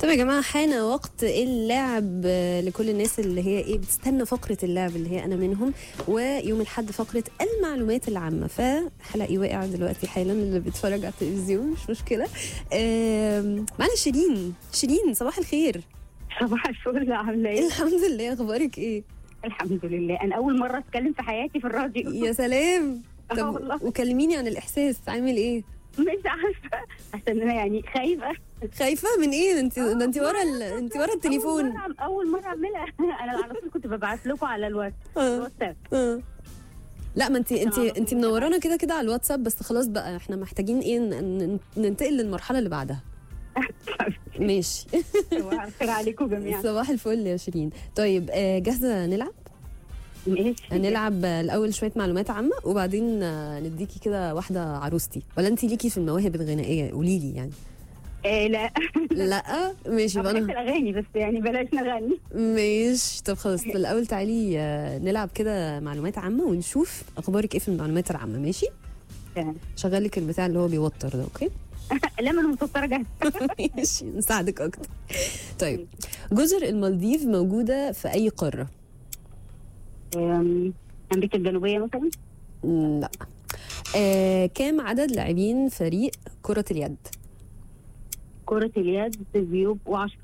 طب يا جماعه حان وقت اللعب آه، لكل الناس اللي هي ايه بتستنى فقره اللعب اللي هي انا منهم ويوم الاحد فقره المعلومات العامه فحلقي واقع دلوقتي حالا اللي بيتفرج على التلفزيون مش مشكله آم، معانا شيرين شيرين صباح الخير صباح الفل عامله ايه؟ الحمد لله اخبارك ايه الحمد لله انا اول مره اتكلم في حياتي في الراديو يا سلام آه طب والله. وكلميني عن الاحساس عامل ايه مش عارفه حاسه ان انا يعني خايفه خايفه من ايه ده انت ده انت ورا ال... انت ورا التليفون اول مره, أول مرة اعملها انا على طول كنت ببعت لكم على الواتس آه. الواتساب آه. لا ما انت انت على انت طول منورانا كده كده على الواتساب بس خلاص بقى احنا محتاجين ايه ن- ن- ننتقل للمرحله اللي بعدها ماشي صباح الخير عليكم جميعا صباح الفل يا شيرين طيب آه، جاهزه نلعب ماشي هنلعب آه، الاول شويه معلومات عامه وبعدين آه، نديكي كده واحده عروستي ولا انت ليكي في المواهب الغنائيه قولي لي يعني آه لا لا ماشي أنا يبقى بحب انا الاغاني بس يعني بلاش نغني ماشي طب خلاص في الاول تعالي آه، نلعب كده معلومات عامه ونشوف اخبارك ايه في المعلومات العامه ماشي تمام. شغل لك البتاع اللي هو بيوتر ده اوكي لا ما انا متوتره جاهزه ماشي نساعدك اكتر طيب جزر المالديف موجوده في اي قاره آم، امريكا الجنوبيه مثلا مم، لا آه كام عدد لاعبين فريق كره اليد كره اليد بيبقوا 10